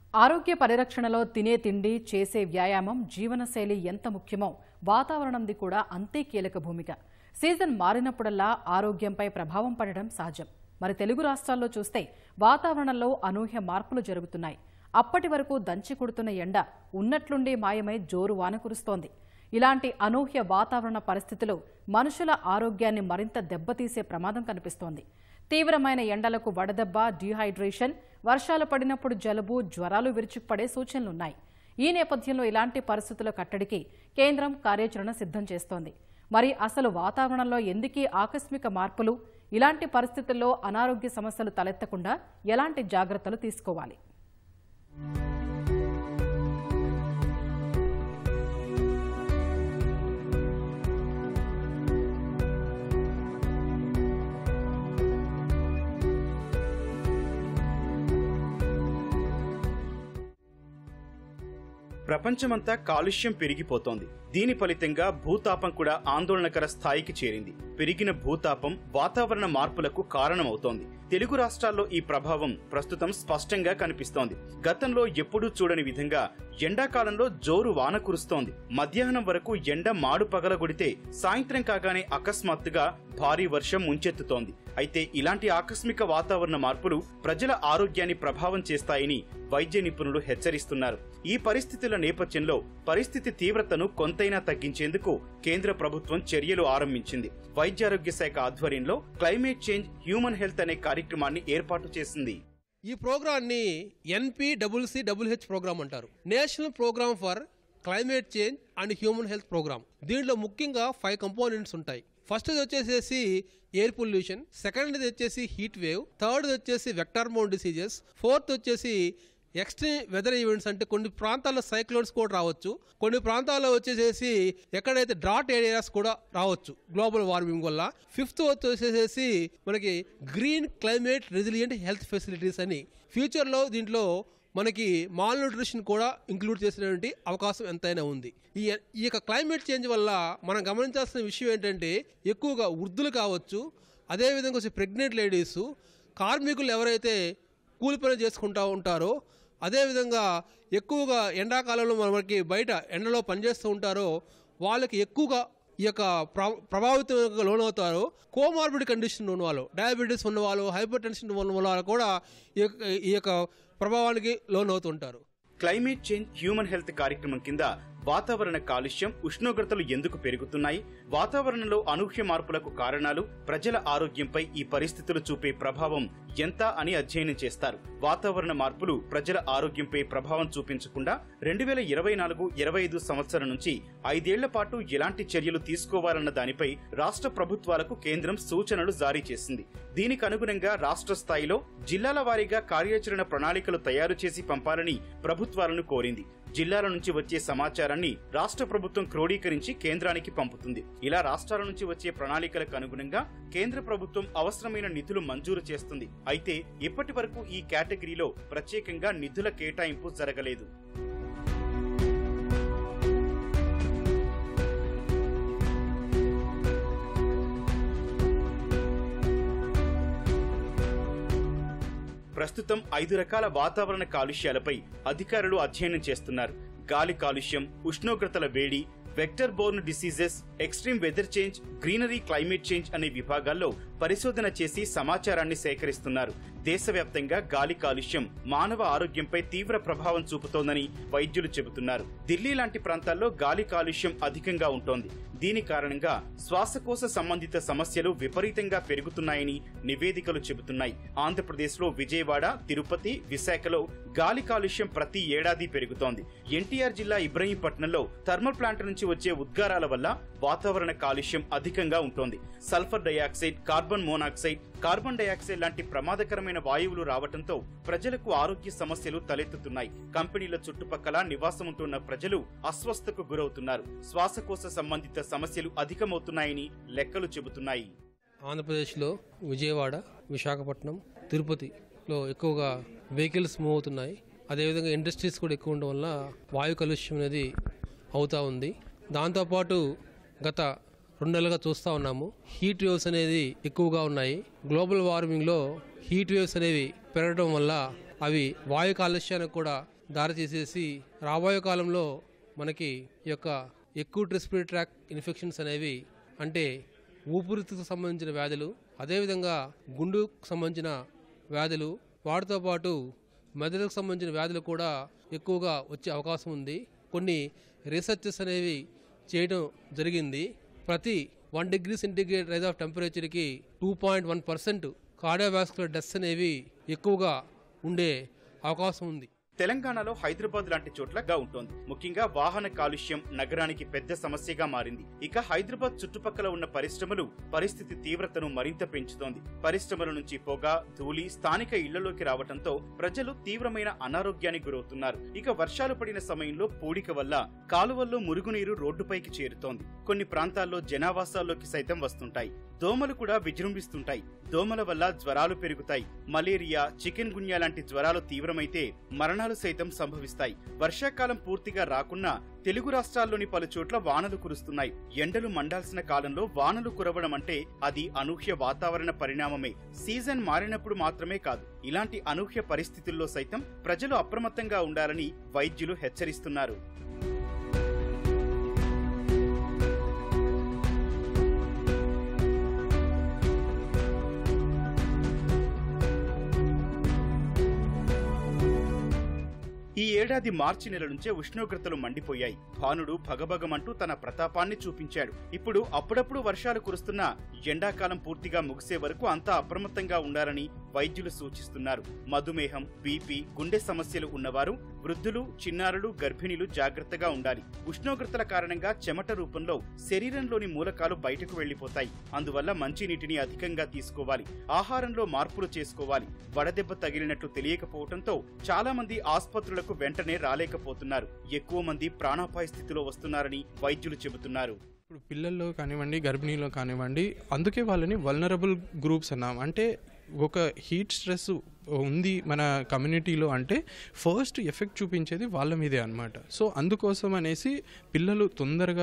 ఆరోగ్య పరిరక్షణలో తినే తిండి చేసే వ్యాయామం జీవనశైలి ఎంత ముఖ్యమో వాతావరణంది కూడా అంతే కీలక భూమిక సీజన్ మారినప్పుడల్లా ఆరోగ్యంపై ప్రభావం పడడం సహజం మరి తెలుగు రాష్ట్రాల్లో చూస్తే వాతావరణంలో అనూహ్య మార్పులు జరుగుతున్నాయి అప్పటి వరకు దంచి కొడుతున్న ఎండ ఉన్నట్లుండి మాయమై జోరు వాన కురుస్తోంది ఇలాంటి అనూహ్య వాతావరణ పరిస్థితులు మనుషుల ఆరోగ్యాన్ని మరింత దెబ్బతీసే ప్రమాదం కనిపిస్తోంది తీవ్రమైన ఎండలకు వడదెబ్బ డీహైడ్రేషన్ వర్షాలు పడినప్పుడు జలుబు జ్వరాలు విరుచుకుపడే సూచనలున్నాయి ఈ నేపథ్యంలో ఇలాంటి పరిస్థితుల కట్టడికి కేంద్రం కార్యాచరణ సిద్ధం చేస్తోంది మరి అసలు వాతావరణంలో ఎందుకీ ఆకస్మిక మార్పులు ఇలాంటి పరిస్థితుల్లో అనారోగ్య సమస్యలు తలెత్తకుండా ఎలాంటి జాగ్రత్తలు తీసుకోవాలి ప్రపంచమంతా కాలుష్యం పెరిగిపోతోంది దీని ఫలితంగా భూతాపం కూడా ఆందోళనకర స్థాయికి చేరింది పెరిగిన భూతాపం వాతావరణ మార్పులకు కారణమవుతోంది తెలుగు రాష్ట్రాల్లో ఈ ప్రభావం ప్రస్తుతం స్పష్టంగా కనిపిస్తోంది గతంలో ఎప్పుడూ చూడని విధంగా ఎండాకాలంలో జోరు వాన కురుస్తోంది మధ్యాహ్నం వరకు ఎండ మాడు పగలగొడితే సాయంత్రం కాగానే అకస్మాత్తుగా భారీ వర్షం ముంచెత్తుతోంది అయితే ఇలాంటి ఆకస్మిక వాతావరణ మార్పులు ప్రజల ఆరోగ్యాన్ని ప్రభావం చేస్తాయని వైద్య నిపుణులు హెచ్చరిస్తున్నారు ఈ పరిస్థితుల నేపథ్యంలో పరిస్థితి తీవ్రతను కొంతైనా తగ్గించేందుకు కేంద్ర ప్రభుత్వం చర్యలు ఆరంభించింది వైద్యారోగ్య శాఖ ఆధ్వర్యంలో క్లైమేట్ చేంజ్ హ్యూమన్ హెల్త్ అనే కార్యక్రమాన్ని ఏర్పాటు చేసింది ఈ ప్రోగ్రాన్ని ఎన్పి డబుల్సి డబుల్హెచ్ ప్రోగ్రామ్ అంటారు national programme for climate change and human health programme దీంట్లో ముఖ్యంగా ఫైవ్ కంపోనెంట్స్ ఉంటాయి ఫస్ట్ వచ్చేసేసి ఎయిర్ పొల్యూషన్ సెకండ్ వచ్చేసి హీట్ వేవ్ థర్డ్ వచ్చేసి వెక్టార్మోన్ డిసీజెస్ ఫోర్త్ వచ్చేసి ఎక్స్ట్రీమ్ వెదర్ ఈవెంట్స్ అంటే కొన్ని ప్రాంతాల్లో సైక్లోన్స్ కూడా రావచ్చు కొన్ని ప్రాంతాల్లో వచ్చేసేసి ఎక్కడైతే డ్రాట్ ఏరియాస్ కూడా రావచ్చు గ్లోబల్ వార్మింగ్ వల్ల ఫిఫ్త్ వచ్చేసేసి మనకి green climate resilient health facilities అని ఫ్యూచర్లో దీంట్లో మనకి మాల్ న్యూట్రిషన్ కూడా ఇంక్లూడ్ చేసినటువంటి అవకాశం ఎంతైనా ఉంది ఈ ఈ యొక్క క్లైమేట్ చేంజ్ వల్ల మనం గమనించాల్సిన విషయం ఏంటంటే ఎక్కువగా వృద్ధులు కావచ్చు అదేవిధంగా వచ్చి ప్రెగ్నెంట్ లేడీస్ కార్మికులు ఎవరైతే కూలి పని చేసుకుంటూ ఉంటారో అదేవిధంగా ఎక్కువగా ఎండాకాలంలో మనకి బయట ఎండలో పనిచేస్తూ ఉంటారో వాళ్ళకి ఎక్కువగా ఈ యొక్క ప్ర- ప్రభావితం లోనవుతారో కోమార్బిడ్ కండిషన్ ఉన్న వాళ్ళు డయాబెటీస్ ఉన్న వాళ్ళు హైపర్ టెన్షన్ ఉన్న వాళ్ళు కూడా ఈ యొక్క ఈ యొక్క ప్రభావానికి లోనవుతుంటారు క్లైమేట్ చేంజ్ హ్యూమన్ హెల్త్ కార్యక్రమం కింద వాతావరణ కాలుష్యం ఉష్ణోగ్రతలు ఎందుకు పెరుగుతున్నాయి వాతావరణంలో అనూహ్య మార్పులకు కారణాలు ప్రజల ఆరోగ్యంపై ఈ పరిస్థితులు చూపే ప్రభావం ఎంత అని అధ్యయనం చేస్తారు వాతావరణ మార్పులు ప్రజల ఆరోగ్యంపై ప్రభావం చూపించకుండా రెండు వేల ఇరవై నాలుగు ఇరవై ఐదు సంవత్సరం నుంచి ఐదేళ్ల పాటు ఎలాంటి చర్యలు తీసుకోవాలన్న దానిపై రాష్ట్ర ప్రభుత్వాలకు కేంద్రం సూచనలు జారీ చేసింది దీనికి అనుగుణంగా రాష్ట్ర స్థాయిలో జిల్లాల వారీగా కార్యాచరణ ప్రణాళికలు తయారు చేసి పంపాలని ప్రభుత్వాలను కోరింది జిల్లాల నుంచి వచ్చే సమాచారాన్ని రాష్ట్ర ప్రభుత్వం క్రోడీకరించి కేంద్రానికి పంపుతుంది ఇలా రాష్ట్రాల నుంచి వచ్చే ప్రణాళికలకు అనుగుణంగా కేంద్ర ప్రభుత్వం అవసరమైన నిధులు మంజూరు చేస్తుంది అయితే ఇప్పటి వరకు ఈ కేటగిరీలో ప్రత్యేకంగా నిధుల కేటాయింపు జరగలేదు ప్రస్తుతం ఐదు రకాల వాతావరణ కాలుష్యాలపై అధికారులు అధ్యయనం చేస్తున్నారు గాలి కాలుష్యం ఉష్ణోగ్రతల వేడి vector borne diseases extreme weather change greenery climate change అనే విభాగాల్లో పరిశోధన చేసి సమాచారాన్ని సేకరిస్తున్నారు దేశవ్యాప్తంగా గాలి కాలుష్యం మానవ ఆరోగ్యంపై తీవ్ర ప్రభావం చూపుతోందని వైద్యులు చెబుతున్నారు ఢిల్లీ లాంటి ప్రాంతాల్లో గాలి కాలుష్యం అధికంగా ఉంటోంది దీని కారణంగా శ్వాసకోశ సంబంధిత సమస్యలు విపరీతంగా పెరుగుతున్నాయని నివేదికలు చెబుతున్నాయి ఆంధ్రప్రదేశ్లో విజయవాడ తిరుపతి విశాఖలో గాలి కాలుష్యం ప్రతి ఏడాది పెరుగుతోంది ఎన్టీఆర్ జిల్లా ఇబ్రహీంపట్నంలో థర్మల్ ప్లాంట్ నుంచి వచ్చే ఉద్గారాల వల్ల వాతావరణ కాలుష్యం అధికంగా ఉంటోంది sulphur dioxide carbon monoxide carbon dioxide లాంటి ప్రమాదకరమైన వాయువులు రావడంతో ప్రజలకు ఆరోగ్య సమస్యలు తలెత్తుతున్నాయి కంపెనీల చుట్టుపక్కల నివాసముంటున్న ప్రజలు అస్వస్థకు గురవుతున్నారు శ్వాసకోశ సంబంధిత సమస్యలు అధికమవుతున్నాయని లెక్కలు చెబుతున్నాయి ఆంధ్రప్రదేశ్లో విజయవాడ విశాఖపట్నం తిరుపతిలో ఎక్కువగా వెహికల్స్ మూవ్ అవుతున్నాయి అదేవిధంగా ఇండస్ట్రీస్ కూడా ఎక్కువ ఉండడం వల్ల వాయు కాలుష్యం అనేది అవుతూ ఉంది దాంతోపాటు గత రెండు నెలలుగా చూస్తూ ఉన్నాము హీట్ వేవ్స్ అనేది ఎక్కువగా ఉన్నాయి గ్లోబల్ వార్మింగ్లో హీట్ వేవ్స్ అనేవి పెరగడం వల్ల అవి వాయు కాలుష్యానికి కూడా దారి తీసేసి రాబోయే కాలంలో మనకి ఈ యొక్క ఎక్కువ రెస్పిరేటరీ ట్రాక్ ఇన్ఫెక్షన్స్ అనేవి అంటే ఊపిరితిత్తుకు సంబంధించిన వ్యాధులు అదేవిధంగా గుండెకు సంబంధించిన వ్యాధులు వాటితో పాటు మెదడుకు సంబంధించిన వ్యాధులు కూడా ఎక్కువగా వచ్చే అవకాశం ఉంది కొన్ని రీసెర్చెస్ అనేవి చేయడం జరిగింది ప్రతి one degree centigrade rise of టెంపరేచర్కి two point one percent cardiovascular deaths అనేవి ఎక్కువగా ఉండే అవకాశం ఉంది తెలంగాణలో హైదరాబాద్ లాంటి చోట్లగా ఉంటుంది ముఖ్యంగా వాహన కాలుష్యం నగరానికి పెద్ద సమస్యగా మారింది ఇక హైదరాబాద్ చుట్టుపక్కల ఉన్న పరిశ్రమలు పరిస్థితి తీవ్రతను మరింత పెంచుతోంది పరిశ్రమల నుంచి పొగ ధూళి స్థానిక ఇళ్లలోకి రావడంతో ప్రజలు తీవ్రమైన అనారోగ్యానికి గురవుతున్నారు ఇక వర్షాలు పడిన సమయంలో పూడిక వల్ల కాలువల్లో మురుగునీరు రోడ్డుపైకి చేరుతోంది కొన్ని ప్రాంతాల్లో జనావాసాల్లోకి సైతం వస్తుంటాయి దోమలు కూడా విజృంభిస్తుంటాయి దోమల వల్ల జ్వరాలు పెరుగుతాయి మలేరియా చికెన్ గున్యా లాంటి జ్వరాలు తీవ్రమైతే మరణాలు సైతం సంభవిస్తాయి వర్షాకాలం పూర్తిగా రాకున్నా తెలుగు రాష్ట్రాల్లోని పలు చోట్ల వానలు కురుస్తున్నాయి ఎండలు మండాల్సిన కాలంలో వానలు కురవడం అంటే అది అనూహ్య వాతావరణ పరిణామమే సీజన్ మారినప్పుడు మాత్రమే కాదు ఇలాంటి అనూహ్య పరిస్థితుల్లో సైతం ప్రజలు అప్రమత్తంగా ఉండాలని వైద్యులు హెచ్చరిస్తున్నారు ఈ ఏడాది మార్చి నెల నుంచే ఉష్ణోగ్రతలు మండిపోయాయి భానుడు భగభగమంటూ తన ప్రతాపాన్ని చూపించాడు ఇప్పుడు అప్పుడప్పుడు వర్షాలు కురుస్తున్నా ఎండాకాలం పూర్తిగా ముగిసే వరకు అంతా అప్రమత్తంగా ఉండాలని వైద్యులు సూచిస్తున్నారు మధుమేహం బీపీ గుండె సమస్యలు ఉన్నవారు వృద్ధులు చిన్నారులు గర్భిణీలు జాగ్రత్తగా ఉండాలి ఉష్ణోగ్రతల కారణంగా చెమట రూపంలో శరీరంలోని మూలకాలు బయటకు వెళ్లిపోతాయి అందువల్ల మంచినీటిని అధికంగా తీసుకోవాలి ఆహారంలో మార్పులు చేసుకోవాలి వడదెబ్బ తగిలినట్లు తెలియకపోవడంతో చాలా మంది ఆసుపత్రులకు వెంటనే రాలేకపోతున్నారు ఎక్కువ మంది ప్రాణాపాయ స్థితిలో వస్తున్నారని వైద్యులు చెబుతున్నారు ఇప్పుడు పిల్లల్లో కానివ్వండి గర్భిణీలో కానివ్వండి అందుకే వాళ్ళని వల్నరబుల్ గ్రూప్స్ అన్నాం అంటే ఒక హీట్ స్ట్రెస్ ఉంది మన కమ్యూనిటీలో అంటే ఫస్ట్ ఎఫెక్ట్ చూపించేది వాళ్ళ మీదే అనమాట సో అందుకోసం అనేసి పిల్లలు తొందరగా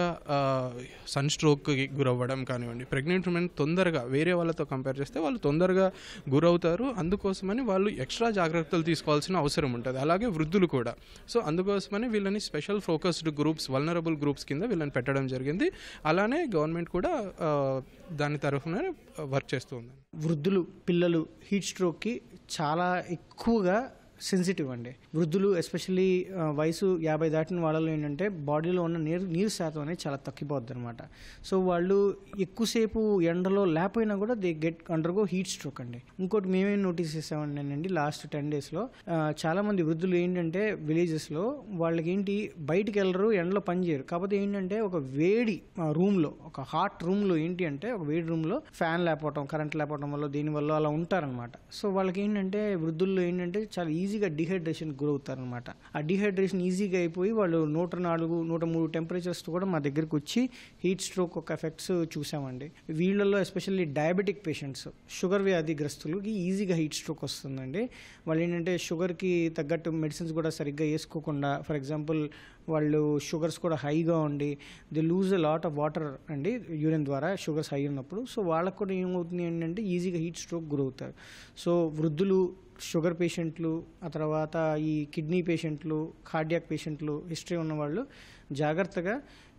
సన్ స్ట్రోక్కి గురవ్వడం కానివ్వండి ప్రెగ్నెంట్ ఉమెన్ తొందరగా వేరే వాళ్ళతో కంపేర్ చేస్తే వాళ్ళు తొందరగా గురవుతారు అందుకోసమని వాళ్ళు ఎక్స్ట్రా జాగ్రత్తలు తీసుకోవాల్సిన అవసరం ఉంటుంది అలాగే వృద్ధులు కూడా సో అందుకోసమని వీళ్ళని special focused groups vulnerable groups కింద వీళ్ళని పెట్టడం జరిగింది అలానే గవర్నమెంట్ కూడా ఆ, దాని తరఫున వర్క్ చేస్తూ ఉంది వృద్ధులు పిల్లలు హీట్ స్ట్రోక్కి చాలా ఎక్కువగా సెన్సిటివ్ అండి వృద్ధులు ఎస్పెషల్లీ వయసు యాభై దాటిన వాళ్ళలో ఏంటంటే బాడీలో ఉన్న నీరు నీరు శాతం అనేది చాలా తగ్గిపోద్ది అనమాట సో వాళ్ళు ఎక్కువసేపు ఎండలో లేకపోయినా కూడా they get undergo heat stroke అండి ఇంకోటి మేమేం నోటీస్ చేసామండి లాస్ట్ టెన్ డేస్లో చాలా మంది వృద్ధులు ఏంటంటే విలేజెస్లో వాళ్ళకి ఏంటి బయటికి వెళ్ళరు ఎండలో పని చేయరు కాకపోతే ఏంటంటే ఒక వేడి రూమ్లో ఒక హాట్ రూమ్లో ఏంటి అంటే ఒక వేడి రూమ్లో ఫ్యాన్ లేకపోవటం కరెంట్ లేకపోవడం వల్ల దీనివల్ల అలా ఉంటారనమాట సో వాళ్ళకి ఏంటంటే వృద్ధుల్లో ఏంటంటే చాలా ఈజీగా డిహైడ్రేషన్ గురవుతారనమాట ఆ డిహైడ్రేషన్ ఈజీగా అయిపోయి వాళ్ళు నూట నాలుగు నూట మూడు టెంపరేచర్స్ కూడా మా దగ్గరికి వచ్చి హీట్ స్ట్రోక్ ఒక ఎఫెక్ట్స్ చూసామండి వీళ్ళల్లో ఎస్పెషల్లీ డయాబెటిక్ పేషెంట్స్ షుగర్ వ్యాధిగ్రస్తులకి ఈజీగా హీట్ స్ట్రోక్ వస్తుందండి వాళ్ళు ఏంటంటే షుగర్కి తగ్గట్టు మెడిసిన్స్ కూడా సరిగ్గా వేసుకోకుండా ఫర్ ఎగ్జాంపుల్ వాళ్ళు షుగర్స్ కూడా హైగా ఉండి they lose a lot of water అండి యూరిన్ ద్వారా షుగర్స్ హై ఉన్నప్పుడు సో వాళ్ళకు కూడా ఏమవుతుంది ఏంటంటే ఈజీగా హీట్ స్ట్రోక్ గురవుతారు సో వృద్ధులు షుగర్ పేషెంట్లు ఆ తర్వాత ఈ కిడ్నీ పేషెంట్లు కార్డియాక్ పేషెంట్లు హిస్టరీ ఉన్నవాళ్ళు జాగ్రత్తగా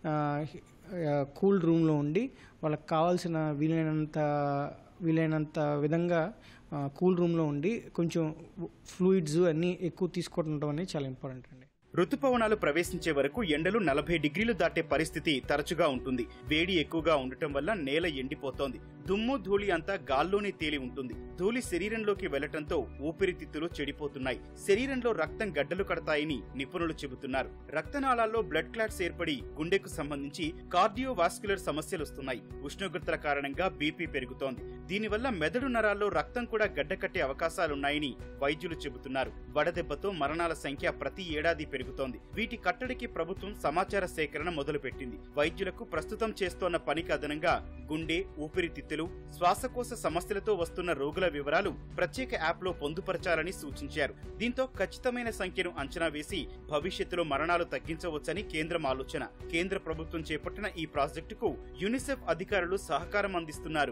కూల్ రూమ్లో ఉండి వాళ్ళకి కావాల్సిన వీలైనంత వీలైనంత విధంగా కూల్ రూమ్లో ఉండి కొంచెం ఫ్లూయిడ్స్ అన్నీ ఎక్కువ తీసుకోవడం అనేది చాలా ఇంపార్టెంట్ అండి ఋతుపవనాలు ప్రవేశించే వరకు ఎండలు నలభై డిగ్రీలు దాటే పరిస్థితి తరచుగా ఉంటుంది వేడి ఎక్కువగా ఉండటం వల్ల నేల ఎండిపోతోంది దుమ్ము ధూళి అంతా గాల్లోనే తేలి ఉంటుంది ధూళి శరీరంలోకి వెళ్లటంతో ఊపిరితిత్తులు చెడిపోతున్నాయి శరీరంలో రక్తం గడ్డలు కడతాయని నిపుణులు చెబుతున్నారు రక్తనాళాల్లో బ్లడ్ క్లాట్స్ ఏర్పడి గుండెకు సంబంధించి కార్డియోవాస్కులర్ సమస్యలు వస్తున్నాయి ఉష్ణోగ్రతల కారణంగా బీపీ పెరుగుతోంది దీనివల్ల మెదడు నరాల్లో రక్తం కూడా గడ్డకట్టే అవకాశాలున్నాయని వైద్యులు చెబుతున్నారు వడదెబ్బతో మరణాల సంఖ్య ప్రతి ఏడాది పెరుగుతోంది వీటి కట్టడికి ప్రభుత్వం సమాచార సేకరణ మొదలుపెట్టింది వైద్యులకు ప్రస్తుతం చేస్తోన్న పనికి అదనంగా గుండె ఊపిరితిత్తులు శ్వాసకోశ సమస్యలతో వస్తున్న రోగుల వివరాలు ప్రత్యేక యాప్లో పొందుపరచాలని సూచించారు దీంతో ఖచ్చితమైన సంఖ్యను అంచనా వేసి భవిష్యత్తులో మరణాలు తగ్గించవచ్చని కేంద్రం ఆలోచన కేంద్ర ప్రభుత్వం చేపట్టిన ఈ ప్రాజెక్టుకు యూనిసెఫ్ అధికారులు సహకారం అందిస్తున్నారు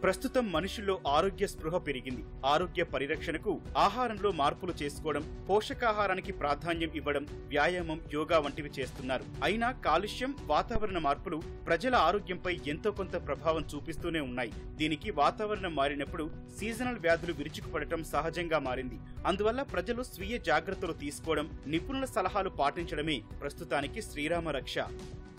ప్రస్తుతం మనుషుల్లో ఆరోగ్య స్పృహ పెరిగింది ఆరోగ్య పరిరక్షణకు ఆహారంలో మార్పులు చేసుకోవడం పోషకాహారానికి ప్రాధాన్యం ఇవ్వడం వ్యాయామం యోగా వంటివి చేస్తున్నారు అయినా కాలుష్యం వాతావరణ మార్పులు ప్రజల ఆరోగ్యంపై ఎంతో కొంత ప్రభావం చూపిస్తూనే ఉన్నాయి దీనికి వాతావరణం మారినప్పుడు సీజనల్ వ్యాధులు విరుచుకుపడటం సహజంగా మారింది అందువల్ల ప్రజలు స్వీయ జాగ్రత్తలు తీసుకోవడం నిపుణుల సలహాలు పాటించడమే ప్రస్తుతానికి శ్రీరామ రక్ష